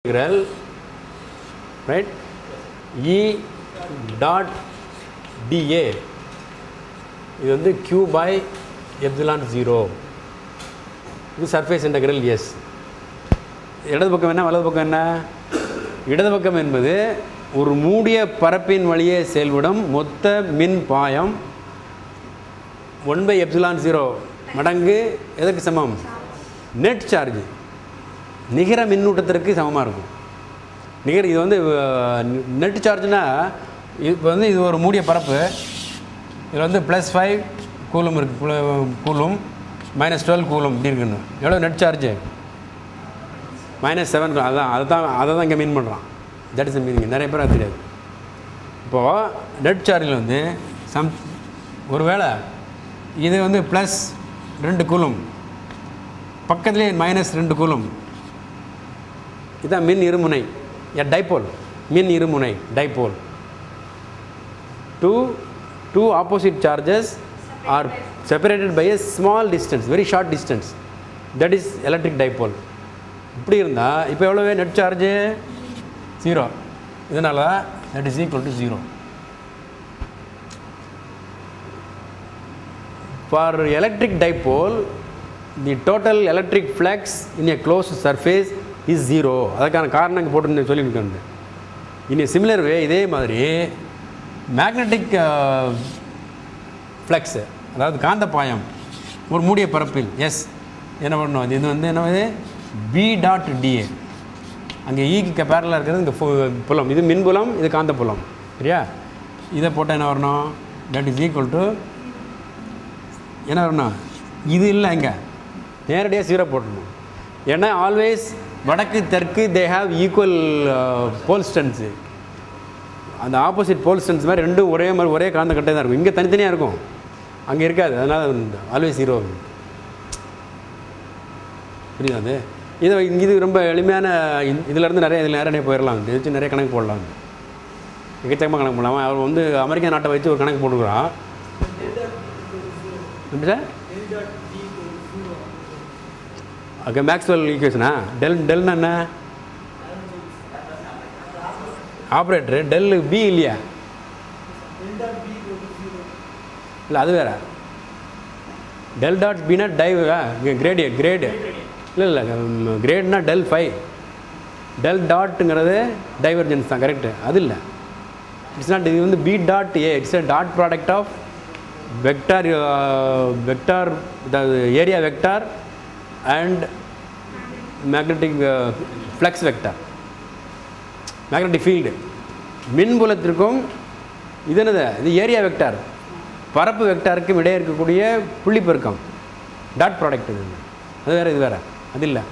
integral right e dot dA இது வந்து q by epsilon 0 இது சர்ஃபேஸ் இன்டகிரல் எஸ் இடது பக்கம் என்ன வலது பக்கம் என்ன இடது பக்கம் என்பது ஒரு மூடிய பரப்பின் வழியே செயல்படும் மொத்த மின் பாயம் ஒன் பை எப்சிலான் ஜீரோ மடங்கு எதற்கு சமம் நெட் சார்ஜ் நிகர மின்னூட்டத்திற்கு சமமாக இருக்கும் நிகர இது வந்து நெட் சார்ஜ்னா இப்போ வந்து இது ஒரு மூடிய பரப்பு இதில் வந்து ப்ளஸ் ஃபைவ் கூலும் இருக்குது கூலும் மைனஸ் டுவெல் கூலும் இப்படி இருக்குன்னு எவ்வளோ நெட் சார்ஜ் மைனஸ் செவன் அதான் அதை தான் அதை தான் இங்கே மீன் பண்ணுறான் தட் இஸ் மீனிங் நிறைய பேர் அது தெரியாது இப்போது நெட் சார்ஜில் வந்து சம் ஒருவேளை இது வந்து ப்ளஸ் ரெண்டு கூலும் பக்கத்துலேயே மைனஸ் ரெண்டு கூலும் இதான் மின் இருமுனை எ டைபோல் மின் இருமுனை dipole two two opposite charges are separated by a small distance very short distance that is electric dipole இப்படி இருந்தால் இப்போ எவ்வளோ நெட் சார்ஜு ஜீரோ இதனால் that is equal to zero for electric dipole the total electric flux in a close surface is zero அதுக்கான காரணம் இங்கே போட்டு சொல்லியிருக்கேன் இனி சிமிலர் வே இதே மாதிரி மேக்னெட்டிக் ஃப்ளக்ஸு அதாவது காந்த பாயம் ஒரு மூடிய பரப்பில் எஸ் என்ன பண்ணணும் இது வந்து என்ன பி டாட் டிஏ அங்கே ஈக்கு பேரலாக இருக்கிறது இங்கே புலம் இது மின்புலம் இது காந்த புலம் சரியா இதை போட்டால் என்ன வரணும் தட் இஸ் ஈக்குவல் டு என்ன வரணும் இது இல்லை இங்கே நேரடியாக சீரோ போட்டணும் ஏன்னா ஆல்வேஸ் வடக்கு தெற்கு தே ஹாவ் ஈக்குவல் போல்ஸ்டன்ஸு அந்த ஆப்போசிட் போல்ஸ்டன்ஸ் மாதிரி ரெண்டும் ஒரே மாதிரி ஒரே காந்த கட்டை தான் இருக்கும் இங்கே தனித்தனியாக இருக்கும் அங்கே இருக்காது அதனால் ஆல்வேஸ் ஜீரோ புரியுதா அது இது இது ரொம்ப எளிமையான இதிலேருந்து நிறைய இதில் நிறைய போயிடலாம் இது வச்சு நிறைய கணக்கு போடலாம் எக்கச்சக்கமாக கணக்கு போடலாம் அவர் வந்து அமெரிக்கா நாட்டை வச்சு ஒரு கணக்கு போட்டுக்கிறான் எப்படி சார் ஓகே மேக்ஸ்வெல் ஈக்குவேஷனா டெல் டெல்னா என்ன ஆப்ரேட்டரு டெல்லு பி இல்லையா இல்லை அது வேற டெல் டாட் பினா டைவ் கிரேடு கிரேடு இல்லை இல்லை கிரேட்னா டெல் ஃபைவ் டெல் டாட்டுங்கிறது டைவர்ஜென்ஸ் தான் கரெக்டு அது இல்லை இட்ஸ் நாட் இது வந்து B dot A it's a dot product of vector vector அதாவது area vector and magnetic flux vector magnetic field மின்புலத்திற்கும் இது என்னது இது ஏரியா வெக்டார் பரப்பு வெக்டாருக்கும் இடையே இருக்கக்கூடிய புள்ளி பெருக்கம் டாட் ப்ராடக்ட் இது அது வேறு இது வேறு அது இல்லை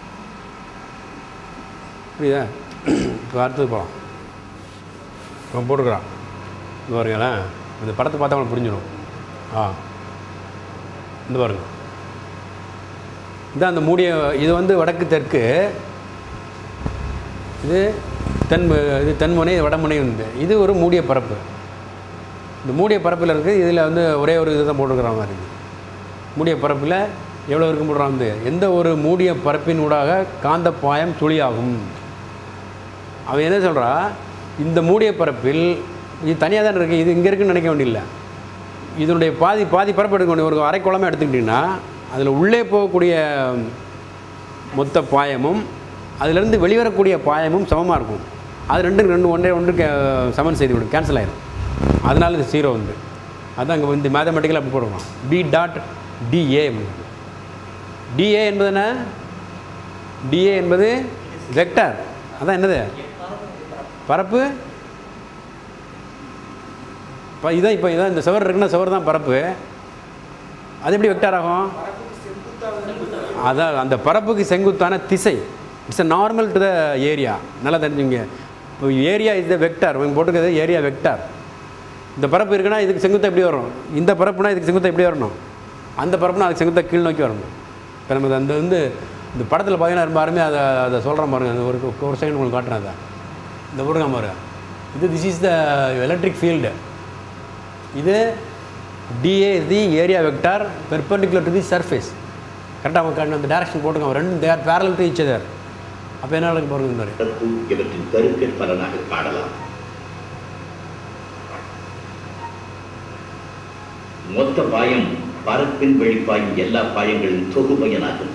புரியுதா இப்போ அடுத்தது போகலாம் இப்போ போட்டுக்கிறான் இது பாருங்களேன் இந்த படத்தை பார்த்தா அவனுக்கு புரிஞ்சிடும் ஆ இந்த பாருங்க இதான் அந்த மூடிய இது வந்து வடக்கு தெற்கு இது தென் இது தென்முனை வடமுனை வந்து இது ஒரு மூடிய பரப்பு இந்த மூடிய பரப்பில் இருக்குது இதில் வந்து ஒரே ஒரு இது தான் போட்டுக்கிற மாதிரி மூடிய பரப்பில் எவ்வளோ இருக்கும் போடுறான் வந்து எந்த ஒரு மூடிய பரப்பின் ஊடாக காந்த பாயம் துளியாகும் அவன் என்ன சொல்கிறா இந்த மூடிய பரப்பில் இது தனியாக தான் இருக்குது இது இங்கே இருக்குன்னு நினைக்க வேண்டியதில்லை இதனுடைய பாதி பாதி பரப்பு எடுக்க வேண்டிய ஒரு அரை குளமாக எடுத்துக்கிட்டிங்கன்னா அதில் உள்ளே போகக்கூடிய மொத்த பாயமும் அதிலிருந்து வெளிவரக்கூடிய பாயமும் சமமாக இருக்கும் அது ரெண்டு ரெண்டு ஒன்றே ஒன்று சமன் செய்து விடும் கேன்சல் ஆகிடும் அதனால் இது ஜீரோ வந்து அதான் அங்கே வந்து மேத்தமெட்டிக்கலாக அப்படி போடுவோம் பி டாட் டிஏ டிஏ என்பது என்ன டிஏ என்பது வெக்டார் அதான் என்னது பரப்பு இப்போ இதான் இப்போ இதான் இந்த சுவர் இருக்குன்னா சுவர் தான் பரப்பு அது எப்படி வெக்டார் ஆகும் அதான் அந்த பரப்புக்கு செங்குத்தான திசை it's a normal to the area நல்லா தெரிஞ்சுங்க இப்போ ஏரியா இஸ் த வெக்டார் இவங்க போட்டுக்கிறது ஏரியா வெக்டார் இந்த பரப்பு இருக்குன்னா இதுக்கு செங்குத்தா எப்படி வரும் இந்த பரப்புனா இதுக்கு செங்குத்தா எப்படி வரணும் அந்த பரப்புனா அதுக்கு செங்குத்தா கீழ் நோக்கி வரணும் இப்போ நம்ம அந்த வந்து இந்த படத்தில் பார்த்தீங்கன்னா ரொம்ப அருமையாக அதை அதை சொல்கிறேன் பாருங்க அந்த ஒரு ஒரு செகண்ட் உங்களுக்கு காட்டுறேன் அதை இந்த போடுங்க பாருங்க இது this is the electric field இது d A is the area vector perpendicular to the surface கரெக்டாக அவங்க அந்த டேரக்ஷன் போட்டுங்க ரெண்டு they're parallel to each other அப்போ என்ன நடக்க போகிறது சிறப்பு இவற்றின் பெருக்கல் பலனாக காணலாம் மொத்த பாயம் பரப்பின் வெளிப்பாயும் எல்லா பாயங்களின் தொகுபயனாகும்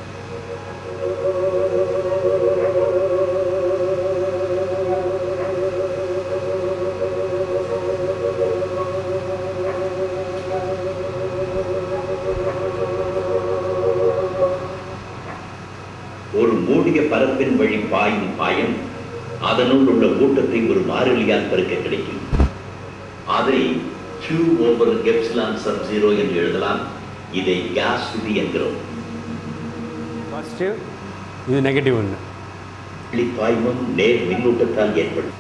ஒரு மூடிய பரப்பின் வழி பாயும் பாயம் அதனுள் உள்ள ஊட்டத்தை ஒரு மாறிலியால் பெருக்க கிடைக்கும் அதை Q over epsilon sub zero என்று எழுதலாம் இதை கேஸ் விதி என்கிறோம் பாசிட்டிவ் இது நெகட்டிவ் ஒன்று வெளிப்பாய்மம் நேர் மின்னூட்டத்தால் ஏற்படும்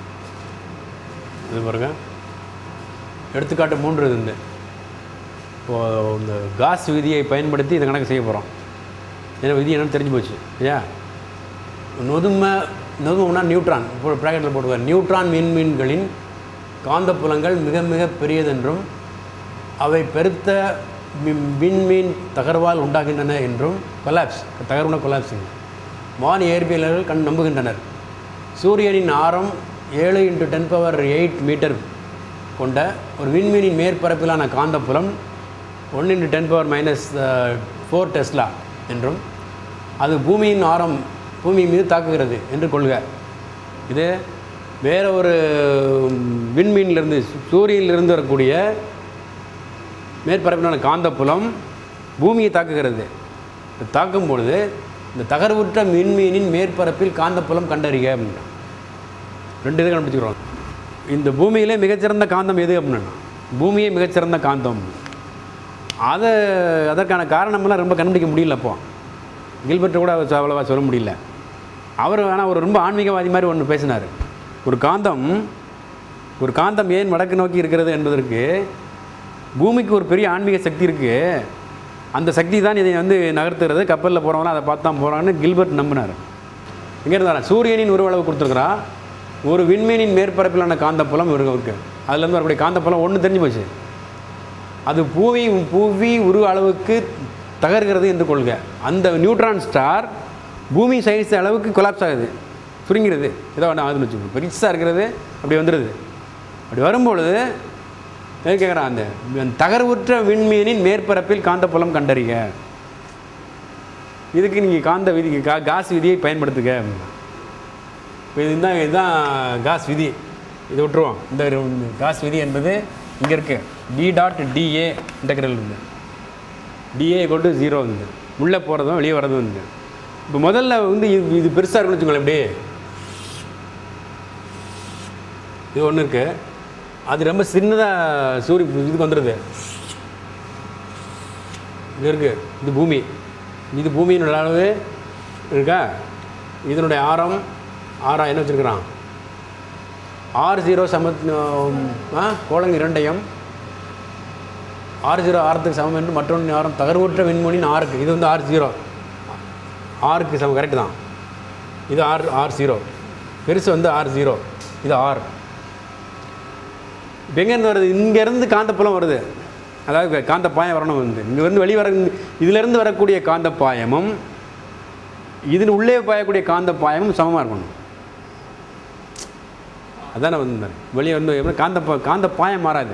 இது பாருங்க எடுத்துக்காட்டு மூன்று இது இந்த இப்போது இந்த காஸ் விதியை பயன்படுத்தி இதை கணக்கு செய்ய போகிறோம் ஏன்னா விதி என்னன்னு தெரிஞ்சு போச்சு ஐயா நொதும நொதுமம்னா நியூட்ரான் இப்போ ப்ராக்கெட்டில் போட்டுருவார் நியூட்ரான் விண்மீன்களின் காந்தப்புலங்கள் மிக மிக பெரியதென்றும் அவை பெருத்த வி- விண்மீன் தகர்வால் உண்டாகின்றன என்றும் கொலாப்ஸ் தகர்வுன கொலாப்ஸிங் வான் இயற்பியலர்கள் கண் நம்புகின்றனர் சூரியனின் ஆரம் ஏழு into ten power eight metre கொண்ட ஒரு விண்மீனின் மேற்பரப்பிலான காந்தப்புலம் one into ten power minus four tesla என்றும் அது பூமியின் ஆரம் பூமி மீது தாக்குகிறது என்று கொள்க இது வேற ஒரு விண்மீனிலிருந்து சூரியனிலிருந்து வரக்கூடிய மேற்பரப்பிலான காந்தப்புலம் பூமியை தாக்குகிறது இது தாக்கும் பொழுது இந்த தகர்வுற்ற விண்மீனின் மேற்பரப்பில் காந்தப்புலம் கண்டறிக அப்படின்னா ரெண்டு இது கண்டுபிடிச்சிக்கிறோம் இந்த பூமியிலே மிகச்சிறந்த காந்தம் எது அப்படின்னா பூமியே மிகச்சிறந்த காந்தம் அதை அதற்கான காரணமெல்லாம் ரொம்ப கண்டுபிடிக்க முடியல அப்போ கில்பர்ட் கூட அவர் அவ்வளோவா சொல்ல முடியல அவர் ஆனால் ஒரு ரொம்ப ஆன்மீகவாதி மாதிரி ஒன்று பேசினார் ஒரு காந்தம் ஒரு காந்தம் ஏன் வடக்கு நோக்கி இருக்கிறது என்பதற்கு பூமிக்கு ஒரு பெரிய ஆன்மீக சக்தி இருக்குது அந்த சக்தி தான் இதை வந்து நகர்த்துறது கப்பலில் போகிறவங்களாம் அதை பார்த்து தான் போகிறான்னு கில்பர்ட் நம்பினார் எங்கே இருந்தாரா சூரியனின் உருவளவு கொடுத்துருக்குறா ஒரு விண்மீனின் மேற்பரப்பிலான காந்தப்புலம் இருக்கு அதுலேருந்து வரக்கூடிய காந்தப்புலம் ஒன்று தெரிஞ்சு போச்சு அது பூவி புவி உரு அளவுக்கு தகர்கிறது என்று கொள்க அந்த நியூட்ரான் ஸ்டார் பூமி சைஸ் அளவுக்கு கொலாப்ஸ் ஆகுது சுருங்கிறது ஏதோ ஒன்று ஆகுதுன்னு வச்சுக்கோங்க பெருசாக இருக்கிறது அப்படி வந்துடுது அப்படி வரும்பொழுது என்ன கேட்குறான் அந்த அந்த தகர்வுற்ற விண்மீனின் மேற்பரப்பில் காந்தப்புலம் கண்டறிக இதுக்கு நீங்கள் காந்த விதி கா காஸ் விதியை பயன்படுத்துக அப்படின்னா இப்போ இதுதான் இதுதான் காஸ் விதி இதை விட்டுருவோம் இந்த ஒரு காஸ் விதி என்பது இங்கே இருக்கு டி டாட் டிஏ இன்டெக்ரல் இருந்து டிஏ கொண்டு ஜீரோ வந்து உள்ளே போகிறதும் வெளியே வர்றதும் வந்து இப்போ முதல்ல வந்து இது இது பெருசாக இருக்குன்னு வச்சுக்கோங்களேன் இப்படி இது ஒன்று இருக்குது அது ரொம்ப சின்னதாக சூரிய இதுக்கு வந்துடுது இது இருக்குது இது பூமி இது பூமியினுடைய அளவு இருக்கா இதனுடைய ஆரம் ஆரம் என்ன வச்சுருக்கிறான் ஆறு ஜீரோ சம ஆ கோளங்க இரண்டையும் ஆறு ஜீரோ ஆரத்துக்கு சமம் என்று மற்றொன்று ஆரம் தகர்வுற்ற விண்மணின் ஆறுக்கு இது வந்து ஆறு ஜீரோ ஆறுக்கு சமம் கரெக்டு தான் இது ஆறு ஆறு ஜீரோ பெருசு வந்து ஆறு ஜீரோ இது ஆறு இப்போ எங்கேருந்து வருது இங்கேருந்து காந்தப்புலம் வருது அதாவது காந்த பாயம் வரணும் வந்து இங்கே வந்து வெளியே வர இதிலேருந்து வரக்கூடிய காந்த பாயமும் இதில் உள்ளே பாயக்கூடிய காந்த பாயமும் சமமாக இருக்கணும் அதானே வந்து வெளியே வந்து எப்படி காந்த பா- காந்த பாயம் மாறாது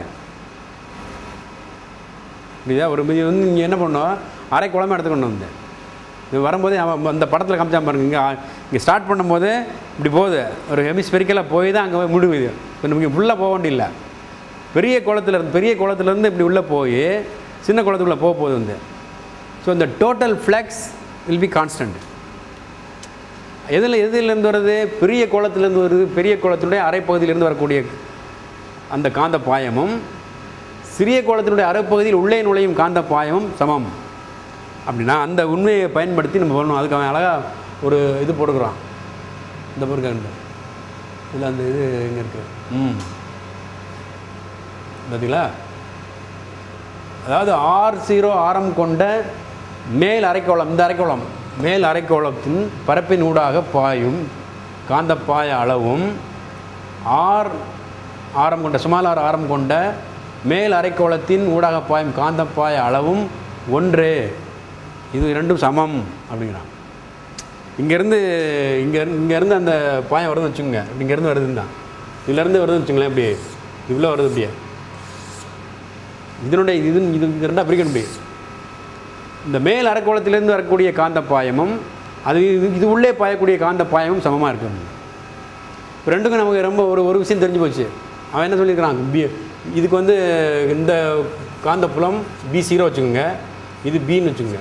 புரியுதா ஒரு இது வந்து இங்கே என்ன பண்ணோம் அரை குழம்பு எடுத்துக்கணும் வந்து இது வரும்போதே அவன் அந்த படத்தில் காமிச்சா பாருங்க இங்கே இங்கே ஸ்டார்ட் பண்ணும்போது இப்படி போகுது ஒரு ஹெமிஸ்பெரிக்கலாக போய் தான் அங்கே போய் முடிவுது இப்போ நமக்கு ஃபுல்லாக போக வேண்டியதில்லை பெரிய குளத்துல இருந்து பெரிய குளத்துலேருந்து இப்படி உள்ளே போய் சின்ன குளத்துக்குள்ளே போக போகுது வந்து ஸோ இந்த total flux will be constant எதில் எதுலேருந்து வருது பெரிய குளத்துலேருந்து வருது பெரிய குளத்தினுடைய அரைப்பகுதியிலேருந்து வரக்கூடிய அந்த காந்த பாயமும் சிறிய கோளத்தினுடைய அரைப்பகுதியில் உள்ளே நுழையும் காந்த பாயமும் சமம் அப்படின்னா அந்த உண்மையை பயன்படுத்தி நம்ம பண்ணணும் அதுக்கு அவன் அழகாக ஒரு இது போட்டுக்கிறான் இந்த பொருட்கள் இதில் அந்த இது எங்கே இருக்குது ம் பார்த்தீங்களா அதாவது ஆர் ஜீரோ ஆரம் கொண்ட மேல் அரைக்கோளம் இந்த அரைக்கோளம் மேல் அரைக்கோளத்தின் பரப்பின் ஊடாக பாயும் காந்தப்பாய அளவும் ஆர் ஆரம் கொண்ட சுமால் ஆர் ஆரம் கொண்ட மேல் அரைக்கோளத்தின் ஊடாக பாயும் காந்தப்பாய அளவும் ஒன்றே இது இரண்டும் சமம் அப்படிங்கிறான் இங்கேருந்து இங்கே இங்கேருந்து அந்த பாயம் வருதுன்னு வச்சுக்கோங்க இங்கேருந்து வருதுன்னு தான் இதுலேருந்து வருதுன்னு வச்சுங்களேன் இப்படி இவ்வளோ வருது இப்படியே இதனுடைய இது இது இது ரெண்டாக பிரிக்க முடியும் இந்த மேல் அரைக்கோளத்திலேருந்து வரக்கூடிய காந்த பாயமும் அது இது இது உள்ளே பாயக்கூடிய காந்த பாயமும் சமமாக இருக்கும் இப்போ ரெண்டுக்கும் நமக்கு ரொம்ப ஒரு ஒரு விஷயம் தெரிஞ்சு போச்சு அவன் என்ன சொல்லியிருக்கிறான் பி இதுக்கு வந்து இந்த காந்த புலம் பி ஜீரோ வச்சுக்கோங்க இது பின்னு வச்சுக்கோங்க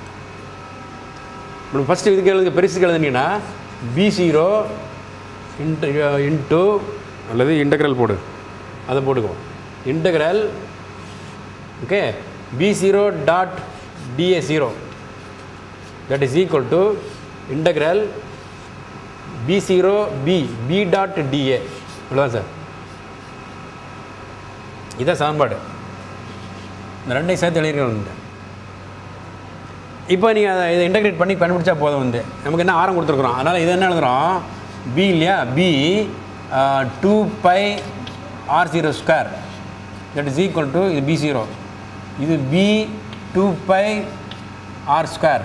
நம்ம ஃபஸ்ட்டு இதுக்கு எழுதுங்க பெருசுக்கு எழுதுனீங்கன்னா பி ஜீரோ இன்ட்டு இன்ட்டு அல்லது இன்டகிரல் போடு அதை போட்டுக்கோ integral okay B zero dot d A zero that is equal to integral B zero B B dot d A இவ்வளோதான் சார் இதான் சமன்பாடு இந்த ரெண்டையும் சேர்த்து எழுதிருக்கணும் இப்போ நீங்கள் அதை இதை இன்டகிரேட் பண்ணி கண்டுபிடிச்சா போதும் வந்து நமக்கு என்ன ஆரம் கொடுத்துருக்குறோம் அதனால் இது என்ன எழுதுகிறோம் பி இல்லையா B two pi R zero square that is equal to இது பி ஜீரோ இது B two pi R square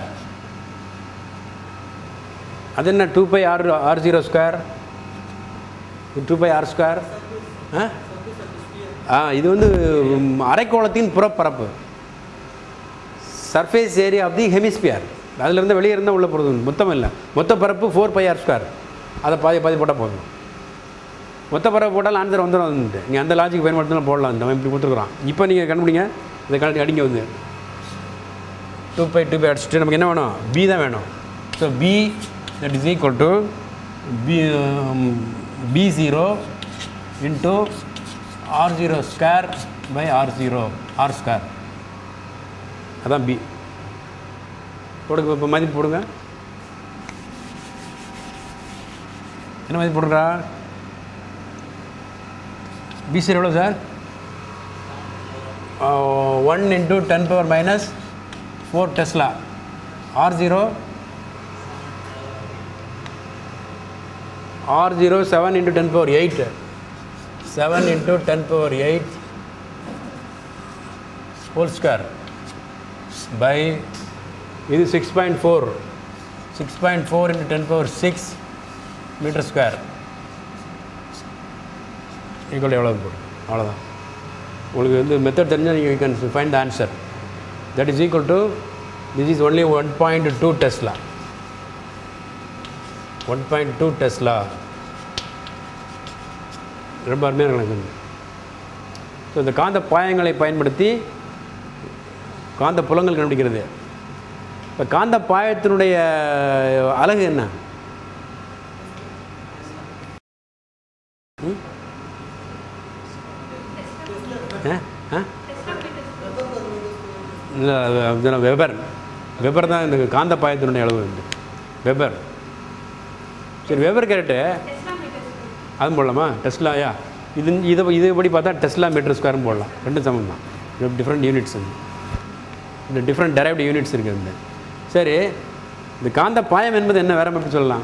அது என்ன two pi R R zero square two pi R square ah ah இது வந்து ம், அரைக்கோளத்தின் புறப்பரப்பு surface area of the hemisphere அதுலேருந்து வெளியே இருந்தால் உள்ள போகிறது மொத்தம் இல்லை மொத்த பரப்பு ஃபோர் பை ஆர் ஸ்கொயர் அதை பாதி பாதி போட்டால் போதும் மொத்த பரப்பு போட்டால் ஆன்சர் வந்துடும் வந்து நீ அந்த லாஜிக் பயன்படுத்தினா போடலாம் நம்ம இப்படி கொடுத்துருக்குறோம் இப்போ நீங்கள் கண்டுபிடிங்க இதை கழட்டி அடிங்க வந்து டூ பை டூ பை அடிச்சுட்டு நமக்கு என்ன வேணும் பி தான் வேணும் so B that is equal to B B zero into R zero square by R zero R square அதான் பி போடுங்க இப்போ மதிப்பு போடுங்க என்ன மதிப்பு போடுறா பிசி எவ்வளோ sir one into ten power minus four tesla R zero R zero seven into ten power eight seven into ten power eight whole square by இது six point four six point four into ten power six metre square equal எவ்வளோ போடும் அவ்வளோதான் உங்களுக்கு வந்து method தெரிஞ்சால் நீங்கள் you can find the answer that is equal to this is only one point two tesla one point two tesla ரொம்ப அருமையான கணக்கு ஸோ இந்த காந்த பாயங்களை பயன்படுத்தி காந்த புலங்கள் கண்டுபிடிக்கிறது இப்போ காந்த பாயத்தினுடைய அழகு என்ன ம்? ஆ? ஆ? இல்லை அது அதுதான் வெபர் வெபர் தான் இந்த காந்த பாயத்தினுடைய அளவு வந்து வெபர் சரி வெபர் கேரட்டு அதுவும் போடலாமா டெஸ்லாயா இது இதை இதுபடி பார்த்தா டெஸ்லா மீட்டர் ஸ்கொயரும் போடலாம் ரெண்டும் சமம் தான் டிஃப்ரெண்ட் யூனிட்ஸ் இந்த டிஃப்ரெண்ட் டெரைவ்டு யூனிட்ஸ் இருக்குது இந்த சரி இந்த காந்த பாயம் என்பது என்ன வேற எப்படி சொல்லலாம்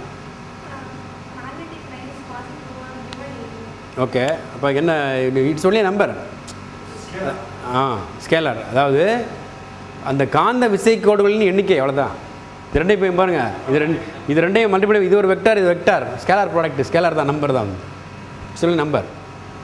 ஓகே அப்போ என்ன it's only number ah scalar அதாவது அந்த காந்த விசைக்கோடுகளின் எண்ணிக்கை அவ்வளோதான் இது ரெண்டையும் போய் பாருங்க இது ரெண்டு இது ரெண்டையும் மல்டிபிளை இது ஒரு வெக்டார் இது வெக்டார் ஸ்கேலார் ப்ராடக்ட் ஸ்கேலார் தான் நம்பர் தான் சொல்லி நம்பர்